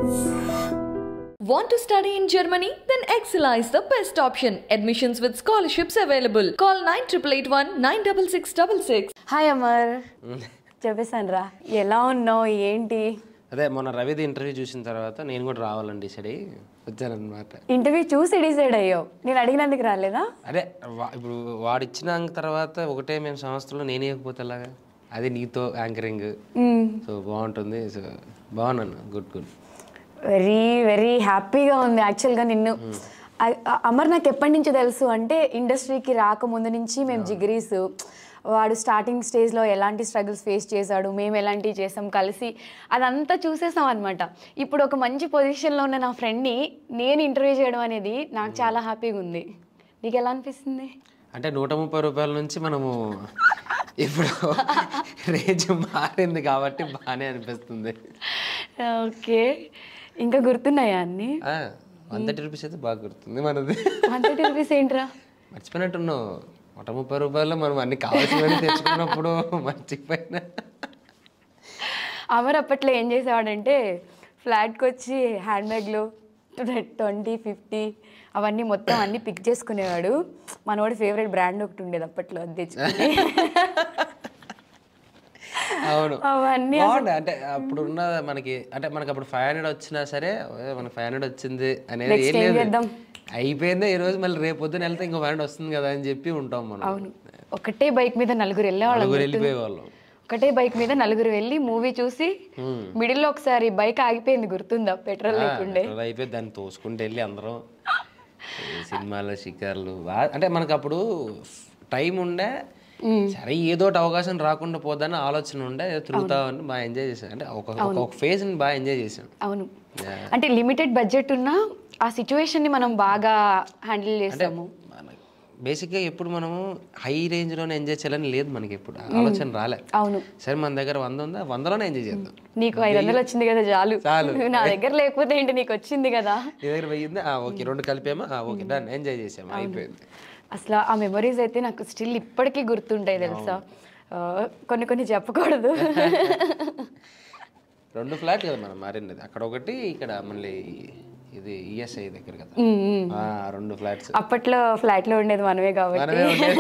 Want to study in Germany? Then Excella is the best option. Admissions with scholarships available. Call 9881 96666. Hi Amar చెప్పేసాను రా ఎలా ఉన్నావు ఏంటి అదే మొన్న రవిది ఇంటర్వ్యూ చూసిన తర్వాత నేను కూడా రావాలని డిసైడ్ అయ్యి వచ్చానమాట ఇంటర్వ్యూ చూసి డిసైడ్ అయ్యావు నేను అడిగినందుకు రాలేదా అదే వా- ఇప్పుడు వాడు ఇచ్చిన తర్వాత ఒకటే మేము సంస్థలో నేను ఇవ్వకపోతే ఎలాగా అది నీతో యాంకరింగ్ సో బాగుంటుంది సో బాగున్నాను గుడ్ గుడ్ వెరీ వెరీ హ్యాపీగా ఉంది యాక్చువల్గా నిన్ను అ- అ- అమర్ నాకు ఎప్పటి నుంచి తెలుసు అంటే ఇండస్ట్రీకి రాకముందు నుంచి మేము జిగ్రీస్ వాడు స్టార్టింగ్ స్టేజ్లో ఎలాంటి స్ట్రగుల్స్ ఫేస్ చేశాడు మేము ఎలాంటివి చేసాం కలిసి అదంతా చూసేసాం అనమాట ఇప్పుడు ఒక మంచి పొజిషన్లో ఉన్న నా ఫ్రెండ్ని నేను ఇంటర్వ్యూ చేయడం అనేది నాకు చాలా హ్యాపీగా ఉంది నీకు ఎలా అనిపిస్తుంది అంటే నూట ముప్పై రూపాయల నుంచి మనము ఇప్పుడు రేంజ్ మారింది కాబట్టి బాగానే అనిపిస్తుంది ఓకే ఇంకా గుర్తున్నాయా అన్నీ వన్ థర్టీ రూపీస్ అయితే బాగా గుర్తుంది మనది వన్ థర్టీ రూపీస్ ఏంట్రా మర్చిపోయినట్టున్నావు నూట ముప్పై రూపాయలు మనం అన్ని కావాల్సినవన్నీ తెచ్చుకున్నప్పుడు మర్చిపోయినా అమర్ అప్పట్లో ఏం చేసేవాడంటే ఫ్లాట్కి వచ్చి హ్యాండ్ బ్యాగ్లో ట్వంటీ ఫిఫ్టీ అవన్నీ మొత్తం అన్నీ పిక్ చేసుకునేవాడు మనోడి ఫేవరెట్ బ్రాండ్ ఒకటి ఉండేది అప్పట్లో అది తెచ్చుకుని అవును అవన్నీ బాగుండే అంటే అప్పుడు ఉన్న మనకి అంటే మనకి అప్పుడు ఫైవ్ హండ్రెడ్ వచ్చినా సరే "ఏ, మనకి ఫైవ్ హండ్రెడ్ వచ్చింది అనేది Next ఏం ఏం లేదు చేద్దాం? అయిపోయిందే ఈ రోజు మళ్ళీ రేపు పొద్దున వెళ్తే ఇంకో ఫైవ్ హండ్రెడ్ వస్తుంది కదా అని చెప్పి ఉంటాం మనం అవును ఒకటే బైక్ మీద నలుగురు వెళ్ళేవాళ్ళం నలుగురు వెళ్ళిపోయే వాళ్ళం ఒకటే బైక్ మీద నలుగురు వెళ్ళి మూవీ చూసి మిడిల్లో ఒకసారి బైక్ ఆగిపోయింది గుర్తుందా పెట్రోల్ లేకుండే పెట్రోల్ అయిపోయి దాన్ని తోసుకుంటూ వెళ్ళి అందరం ఈ సినిమాలు షికార్లు బా- అంటే మనకు అప్పుడు టైం ఉండే సరే ఏదో ఒకటి అవకాశం రాకుండా పోదని ఆలోచన ఉండే ఏదో తిరుగుతామని బాగా ఎంజాయ్ చేసాం అంటే ఒక ఒక- ఒక ఫేజ్ని బాగా ఎంజాయ్ చేసాం అవును అంటే లిమిటెడ్ బడ్జెట్ ఉన్నా ఆ సిచ్యువేషన్ని మనం బాగా హ్యాండిల్ చేసాము బేసిక్గా ఎప్పుడు మనము హై రేంజ్లోనే ఎంజాయ్ చేయాలని లేదు మనకి ఎప్పుడు ఆలోచన రాలే అవును సరే మన దగ్గర వంద ఉందా వందలోనే ఎంజాయ్ చేద్దాం నీకు ఐదు వందలు వచ్చింది కదా చాలు చాలు. నా దగ్గర లేకపోతే ఏంటి నీకు వచ్చింది కదా నీ దగ్గర వెయ్యింది ఆ, ఓకే రెండు కలిపామా ఆ, ఓకే డన్ ఎంజాయ్ చేసాము అయిపోయింది అసలు ఆ మెమరీస్ అయితే నాకు స్టిల్ ఇప్పటికీ గుర్తుంటాయి తెలుసా ఆ, కొన్ని కొన్ని చెప్పకూడదు రెండు ఫ్లాట్ కదా మనం మారింది అక్కడ ఒకటి ఇక్కడ మళ్ళీ ఇది ఈఎస్ఐ దగ్గర కదా ఉమ్, ఉమ్. ఆ, రెండు ఫ్లాట్స్ అప్పట్లో ఫ్లాట్ లో ఉండేది మనమే కాబట్టి మనమే ఉండేది.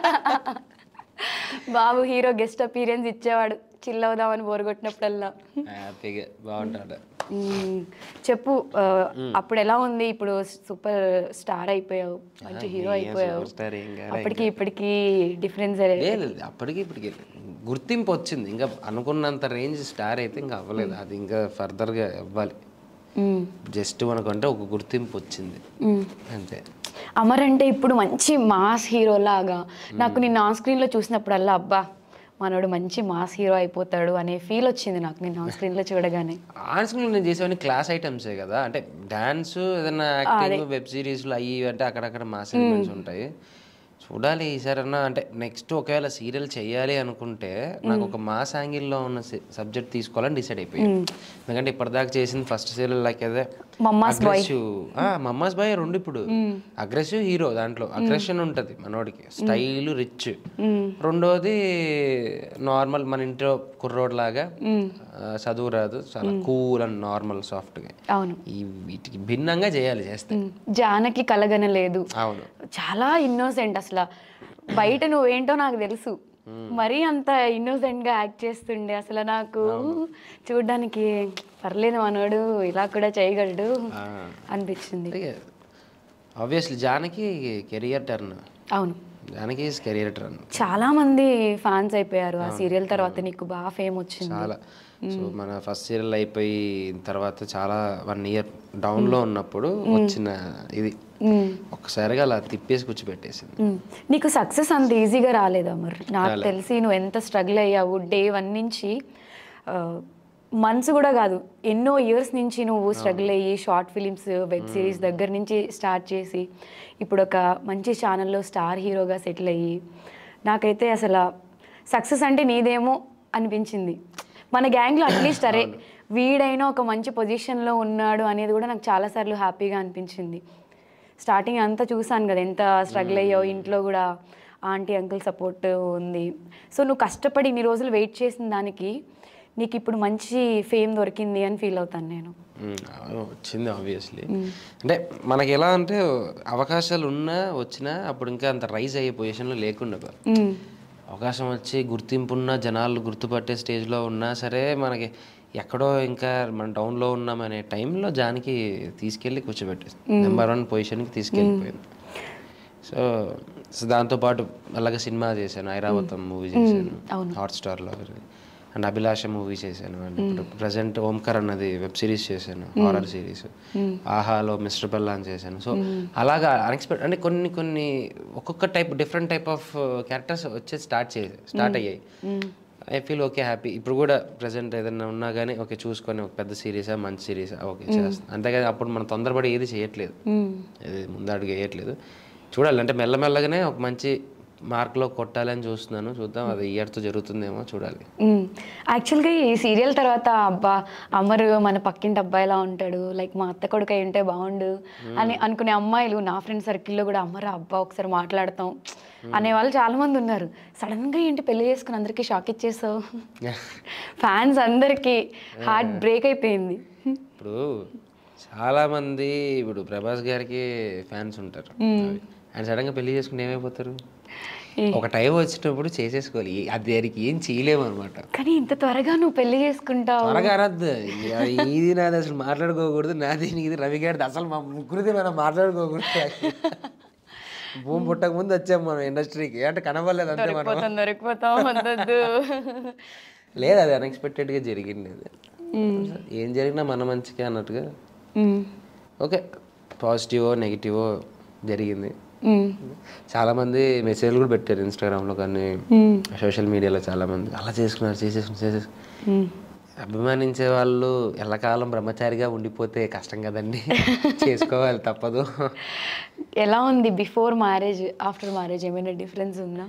బాబు హీరో గెస్ట్ అపీరియన్స్ ఇచ్చేవాడు చిల్ అవుదామని బోర్ కొట్టినప్పుడల్లా హ్యాపీగా బాగుంటాడు మ్మ్. చెప్పు ఆ, అప్పుడు ఎలా ఉంది ఇప్పుడు సూపర్ స్టార్ అయిపోయావు మంచి హీరో అయిపోయావు సూపర్ స్టార్ ఏం కాలే అప్పటికి ఇప్పటికి డిఫరెన్స్ లేదు అప్పటికి ఇప్పటికి గుర్తింపు వచ్చింది ఇంకా అనుకున్నంత రేంజ్ స్టార్ అయితే ఇంకా అవ్వలేదు అది ఇంకా ఫర్దర్గా ఇవ్వాలి జస్ట్ మనకంటే ఒక గుర్తింపు వచ్చింది అంతే అమర్ అంటే ఇప్పుడు మంచి మాస్ హీరో లాగా నాకు నిన్న ఆన్ స్క్రీన్ లో చూసినప్పుడల్లా అబ్బా మనోడు మంచి మాస్ హీరో అయిపోతాడు అనే ఫీల్ వచ్చింది నాకు నిన్న ఆన్ స్క్రీన్ లో చూడగానే ఆన్స్క్రీన్ నేను చేసేవన్నీ క్లాస్ ఐటమ్సే కదా అంటే డాన్స్ ఏదైనా యాక్టింగ్ వెబ్ సిరీస్లు అయ్యి ఇవి అంటే అక్కడక్కడ మాస్ ఎలిమెంట్స్ ఉంటాయి చూడాలి ఈసారన్నా అంటే నెక్స్ట్ ఒకవేళ సీరియల్ చేయాలి అనుకుంటే నాకు ఒక మాస్ యాంగిల్లో ఉన్న సబ్జెక్ట్ తీసుకోవాలని డిసైడ్ అయిపోయింది ఎందుకంటే ఇప్పటిదాకా చేసింది ఫస్ట్ సీరియల్ లైక్ అదే మమ్మాస్ అగ్రెసివ్ మమ్మాస్ బాయ్ రెండు ఇప్పుడు అగ్రెసివ్ హీరో దాంట్లో అగ్రెషన్ ఉంటది మనోడికి స్టైల్ రిచ్ రెండోది నార్మల్ మన ఇంట్లో కుర్రోడ్ లాగా ఆ, చదువు రాదు చాలా కూల్ అండ్ నార్మల్ సాఫ్ట్ గా అవును ఈ వీటికి భిన్నంగా చేయాలి చేస్తే మ్మ్. జానకి కలగనలేదు అవును చాలా ఇన్నోసెంట్ అసలు బయట నువ్వేంటో నాకు తెలుసు మరీ అంత innocent గా యాక్ట్ చేస్తుండే అసలు నాకు చూడడానికి పర్లేదు మనోడు ఇలా కూడా చేయగలడు అనిపించింది ఆబ్వియస్లీ జానకి కెరియర్ టర్న్ అవును జానకి కెరియర్ టర్న్ చాలా మంది ఫ్యాన్స్ అయిపోయారు ఆ సీరియల్ తర్వాత నీకు బాగా ఫేమ్ వచ్చింది చాలా సో మన ఫస్ట్ సీరియల్ అయిపోయి తర్వాత చాలా వన్ ఇయర్ డౌన్ లో ఉన్నప్పుడు వచ్చిన ఇది మ్మ్. ఒక్కసారిగా అలా తిప్పేసి కూర్చోబెట్టేసింది మ్మ్. నీకు సక్సెస్ అంత ఈజీగా రాలేదా మరి నాకు తెలిసి నువ్వు ఎంత స్ట్రగుల్ అయ్యావు డే వన్ నుంచి మంత్స్ కూడా కాదు ఎన్నో ఇయర్స్ నుంచి నువ్వు స్ట్రగుల్ అయ్యి షార్ట్ ఫిలిమ్స్ వెబ్ సిరీస్ దగ్గర నుంచి స్టార్ట్ చేసి ఇప్పుడు ఒక మంచి ఛానల్లో స్టార్ హీరోగా సెటిల్ అయ్యి నాకైతే అసలు సక్సెస్ అంటే నీదేమో అనిపించింది మన గ్యాంగ్లో అట్లీస్ట్ అరే వీడైనా ఒక మంచి పొజిషన్లో ఉన్నాడు అనేది కూడా నాకు చాలాసార్లు హ్యాపీగా అనిపించింది స్టార్టింగ్ అంతా చూసాను కదా ఎంత స్ట్రగుల్ అయ్యావు ఇంట్లో కూడా ఆంటీ అంకుల్ సపోర్ట్ ఉంది సో నువ్వు కష్టపడి ఇన్ని రోజులు వెయిట్ చేసిన దానికి నీకు ఇప్పుడు మంచి ఫేమ్ దొరికింది అని ఫీల్ అవుతాను నేను మ్మ్. అవును, వచ్చింది ఆబ్వియస్లీ అంటే మనకి ఎలా అంటే అవకాశాలు ఉన్నా వచ్చినా అప్పుడు ఇంకా అంత రైజ్ అయ్యే పొజిషన్లో లేకుండా మ్మ్. అవకాశం వచ్చి గుర్తింపు ఉన్న జనాలు గుర్తుపట్టే స్టేజ్లో ఉన్నా సరే మనకి ఎక్కడో ఇంకా మనం డౌన్లో ఉన్నామనే టైంలో జానికి తీసుకెళ్ళి కూర్చోబెట్టేసి నెంబర్ వన్ పొజిషన్కి తీసుకెళ్ళిపోయింది సో సో దాంతోపాటు అలాగే సినిమా చేశాను ఐరావతం మూవీ చేశాను హాట్స్టార్లో అండ్ అభిలాష మూవీ చేశాను అండ్ ఇప్పుడు ప్రజెంట్ ఓంకర్ అన్నది వెబ్ సిరీస్ చేశాను హారర్ సిరీస్ ఆహాలో మిస్టర్ బెల్లా అని చేశాను సో అలాగా అన్ఎక్స్పెక్ట్ అంటే కొన్ని కొన్ని ఒక్కొక్క type different type of characters వచ్చే స్టార్ట్ చే స్టార్ట్ అయ్యాయి ఐ ఫీల్ ఓకే హ్యాపీ ఇప్పుడు కూడా ప్రజెంట్ ఏదైనా ఉన్నా కానీ ఓకే చూసుకొని ఒక పెద్ద సిరీసా మంచి సిరీసా ఓకే చేస్తాను అంతేగాని అప్పుడు మనం తొందరపడి ఏది చేయట్లేదు ఏది ముందడుగు వేయట్లేదు చూడాలి అంటే మెల్లమెల్లగానే ఒక మంచి మార్క్లో కొట్టాలని చూస్తున్నాను చూద్దాం అది ఇయర్తో జరుగుతుందేమో చూడాలి మ్మ్. యాక్చువల్గా ఈ సీరియల్ తర్వాత అబ్బా అమరు మన పక్కింటి అబ్బాయిలా ఉంటాడు లైక్ మా అత్త కొడుకు అయి ఉంటే బాగుండు అని అనుకునే అమ్మాయిలు నా ఫ్రెండ్ సర్కిల్లో కూడా అమ్మరా అబ్బా ఒకసారి మాట్లాడతాం అనే వాళ్ళు చాలా మంది ఉన్నారు సడన్ గా ఏంటి పెళ్లి చేసుకుని అందరికీ షాక్ ఇచ్చేసావు ఫ్యాన్స్ అందరికీ హార్ట్ బ్రేక్ అయిపోయింది ఇప్పుడు చాలా మంది ఇప్పుడు ప్రభాస్ గారికి ఫ్యాన్స్ ఉంటారు ఆయన సడన్ గా పెళ్లి చేసుకుంటే ఏమైపోతారు ఒక టైం వచ్చినప్పుడు చేసేసుకోవాలి అది దానికి ఏం చేయలేము అనమాట కానీ ఇంత త్వరగా నువ్వు పెళ్లి చేసుకుంటావు త్వరగా అనద్దు ఇది నాది అసలు మాట్లాడుకోకూడదు నాది ఇది రవి గారిది అసలు మా ముగ్గురిది మనం మాట్లాడుకోకూడదు భూమి పుట్టక ముందు వచ్చాం మనం ఇండస్ట్రీకి అంటే కనబడలేదు అంతే మనం దొరికిపోతాం దొరికిపోతాం వద్దొద్దు లేదు అది అన్ఎక్స్పెక్టెడ్గా జరిగింది అది ఏం జరిగినా మన మంచిగా అన్నట్టుగా మ్మ్. ఓకే పాజిటివో నెగిటివో జరిగింది మ్మ్. చాలా మంది మెసేజ్లు కూడా పెట్టారు ఇన్స్టాగ్రామ్లో కానీ సోషల్ మీడియాలో చాలా మంది అలా చేసుకున్నారు చేసేసుకున్నారు చేసేసు మ్మ్. అభిమానించే వాళ్ళు ఎల్లకాలం బ్రహ్మచారిగా ఉండిపోతే కష్టం కదండి చేసుకోవాలి తప్పదు ఎలా ఉంది బిఫోర్ మ్యారేజ్ ఆఫ్టర్ మ్యారేజ్ ఏమైనా డిఫరెన్స్ ఉందా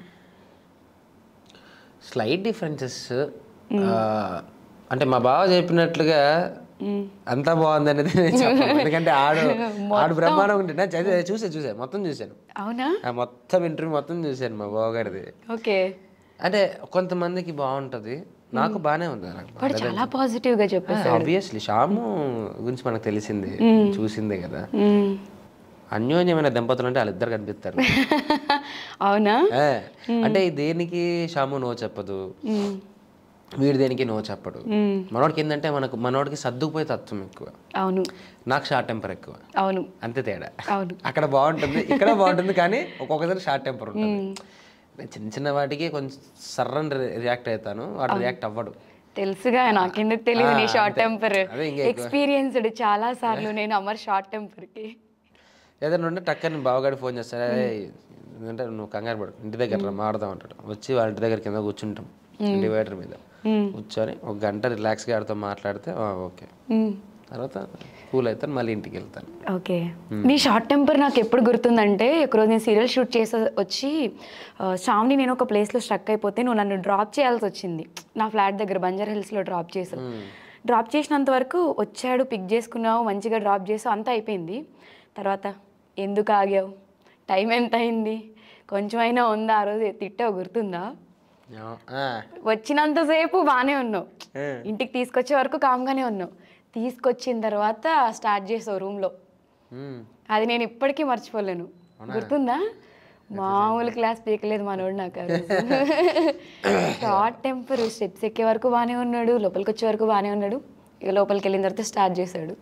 స్లైట్ డిఫరెన్సెస్ అంటే మా బావ చెప్పినట్లుగా అంతా బాగుంది అనేది నేను చెప్పను. ఎందుకంటే ఆడు ఆడు బ్రహ్మాండం ఉంటే నేను చదివే- చూసే చూసే మొత్తం చూశాను అవునా ఆ మొత్తం ఇంటర్వ్యూ మొత్తం చూశాను మా బావగారిది ఓకే అంటే కొంతమందికి బాగుంటది నాకు బాగానే ఉంది నాకు వాడు చాలా పాజిటివ్ గా చెప్పేసి ఆబ్వియస్లీ శ్యాము గురించి మనకు తెలిసింది చూసిందే కదా మ్మ్. అన్యోన్యమైన దంపతులు అంటే వాళ్ళిద్దరు కనిపిస్తారు అవునా ఏ, అంటే దేనికి శ్యాము నో చెప్పదు మ్మ్. వీడు దేనికి నో చెప్పడు మ్మ్. మనోడికి ఏంటంటే మనకు మనోడికి సర్దుకుపోయే తత్వం ఎక్కువ అవును నాకు షార్ట్ టెంపర్ ఎక్కువ అవును అంతే తేడా అవును అక్కడ బాగుంటుంది ఇక్కడ బాగుంటుంది కానీ ఒక్కొక్కసారి షార్ట్ టెంపర్ ఉంటుంది నేను చిన్న చిన్న వాటికి కొంచెం సర్రని రియాక్ట్ అవుతాను వాడు రియాక్ట్ అవ్వడు తెలుసుగా నాకెందుకు తెలియదు నీ ఆ, షార్ట్ అంతే. టెంపర్ అదే ఇంకా ఎక్కువ. ఎక్స్పీరియన్స్డ్ చాలా సార్లు నేను అమర్ షార్ట్ టెంపర్ కి ఏదైనా ఉంటే టక్కని బావగాడి ఫోన్ చేస్తారా అంటే నువ్వు కంగారు పడు ఇంటి దగ్గర రా, మాడదాం అంటాడు వచ్చి వాళ్ళ ఇంటి దగ్గర కింద కూర్చుంటాం డివైడర్ మీద కూర్చొని ఒక గంట రిలాక్స్గా ఆడితో మాట్లాడితే ఆ, ఓకే తర్వాత కూల్ అవుతాను మళ్ళీ ఇంటికి వెళ్తాను ఓకే నీ షార్ట్ టెంపర్ నాకు ఎప్పుడు గుర్తుందంటే ఒకరోజు నేను సీరియల్ షూట్ చేసి వచ్చి ఆ, శ్రావణి నేను ఒక ప్లేస్లో స్ట్రక్ అయిపోతే నువ్వు నన్ను డ్రాప్ చేయాల్సి వచ్చింది నా ఫ్లాట్ దగ్గర బంజర్ హిల్స్లో డ్రాప్ చేసావు డ్రాప్ చేసినంత వరకు వచ్చాడు పిక్ చేసుకున్నావు మంచిగా డ్రాప్ చేసావు అంతా అయిపోయింది తర్వాత ఎందుకు ఆగావు టైం ఎంత అయింది కొంచెమైనా ఉందా ఆ రోజు తిట్టావు గుర్తుందా ఆ, వచ్చినంతసేపు బాగానే ఉన్నావు ఏ. ఇంటికి తీసుకొచ్చే వరకు కామ్గానే ఉన్నావు తీసుకొచ్చిన తర్వాత స్టార్ట్ చేసావు రూమ్లో మ్మ్. అది నేను ఇప్పటికీ మర్చిపోలేను గుర్తుందా మామూలు క్లాస్ పీకలేదు మనోడు నాకు షార్ట్ టెంపర్ స్టెప్స్ ఎక్కే వరకు బాగానే ఉన్నాడు లోపలికి వచ్చే వరకు బాగానే ఉన్నాడు ఇక లోపలికి వెళ్ళిన తర్వాత స్టార్ట్ చేశాడు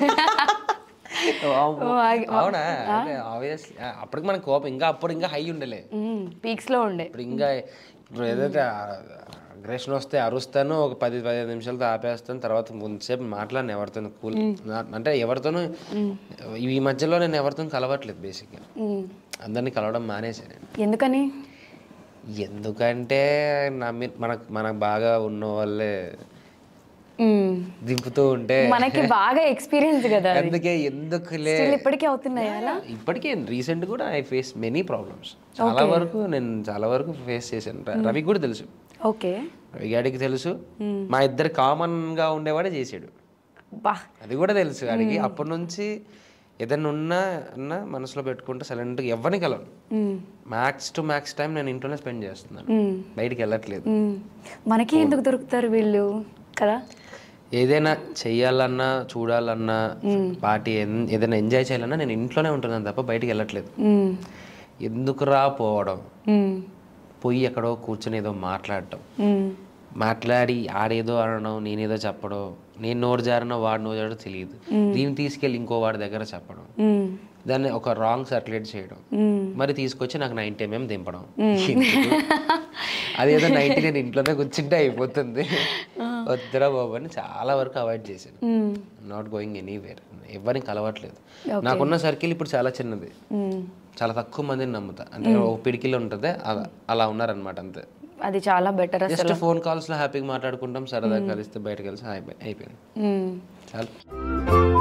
వామ్మో. ఓ, ఆగి- అవునా ఆబ్వియస్లీ అప్పటికి మనకు కోపం ఇంకా అప్పుడు ఇంకా హై ఉండలే పీక్స్లో ఉండే ఇప్పుడు ఇంకా ఇప్పుడు ఏదైతే అగ్రెషన్ వస్తే అరుస్తాను ఒక పది పదిహేను నిమిషాలతో ఆపేస్తాను తర్వాత కొంతసేపు మాట్లాడిన ఎవరితోనూ కూల్ అంటే ఎవరితోనూ ఈ మధ్యలో నేను ఎవరితో కలవట్లేదు బేసిక్గా మ్మ్. అందరినీ కలవడం మానేశాను నేను ఎందుకని ఎందుకంటే నమ్మి మనకు మనకు బాగా ఉన్న వాళ్ళే మ్మ్. దింపుతూ ఉంటే మనకి బాగా ఎక్స్పీరియన్స్ కదా అది. అందుకే ఎందుకులే Still ఇప్పటికీ అవుతున్నాయి అలా ఇప్పటికే రీసెంట్ కూడా ఐ ఫేస్ మెనీ ప్రాబ్లమ్స్ చాలా వరకు నేను చాలా వరకు ఫేస్ చేశాను ర- రవికి కూడా తెలుసు ఓకే రవి గాడికి తెలుసు మా ఇద్దరు కామన్ గా ఉండేవాడే చేసాడు బా అది కూడా తెలుసు వాడికి అప్పటి నుంచి ఏదైనా ఉన్నా అన్నా మనసులో పెట్టుకుంటే సైలెంట్గా ఎవరిని కలవను మ్మ్. మ్యాక్స్ టు మ్యాక్స్ టైం నేను ఇంట్లోనే స్పెండ్ చేస్తున్నాను మ్మ్. బయటికి వెళ్ళట్లేదు మ్మ్. మనకి ఎందుకు దొరుకుతారు వీళ్ళు కదా ఏదైనా చెయ్యాలన్నా చూడాలన్నా పార్టీ ఎన్- ఏదైనా ఎంజాయ్ చేయాలన్నా నేను ఇంట్లోనే ఉంటున్నాను తప్ప బయటికి వెళ్ళట్లేదు మ్మ్. ఎందుకురా పోవడం మ్మ్. పోయి ఎక్కడో కూర్చొని ఏదో మాట్లాడటం మ్మ్. మాట్లాడి ఆడేదో అనడం నేనేదో చెప్పడం నేను నోరు జారనో వాడు నోరు జారడో తెలియదు దీన్ని తీసుకెళ్ళి ఇంకో వాడి దగ్గర చెప్పడం మ్మ్. దాన్ని ఒక రాంగ్ సర్క్యులేట్ చేయడం మ్మ్. మరి తీసుకొచ్చి నాకు నైన్టీ ఎంఎం దింపడం ఎందుకు? అదేదో నైన్టీ నేను ఇంట్లోనే కూర్చుంటే అయిపోతుంది వద్దురా బాబు అని చాలా వరకు అవాయిడ్ చేశాను మ్మ్. నాట్ గోయింగ్ ఎనీవేర్ ఎవరిని కలవట్లేదు నాకున్న సర్కిల్ ఇప్పుడు చాలా చిన్నది మ్మ్. చాలా తక్కువ మందిని నమ్ముతా అంటే ఒక పిడికిలో ఉంటుంది అలా అలా ఉన్నారనమాట అంతే అది చాలా బెటర్ అసలు జస్ట్ ఫోన్ కాల్స్లో హ్యాపీగా మాట్లాడుకుంటాం సరదాగా కలిస్తే బయట కలిసి అయిపోయి- అయిపోయింది మ్మ్. చాలు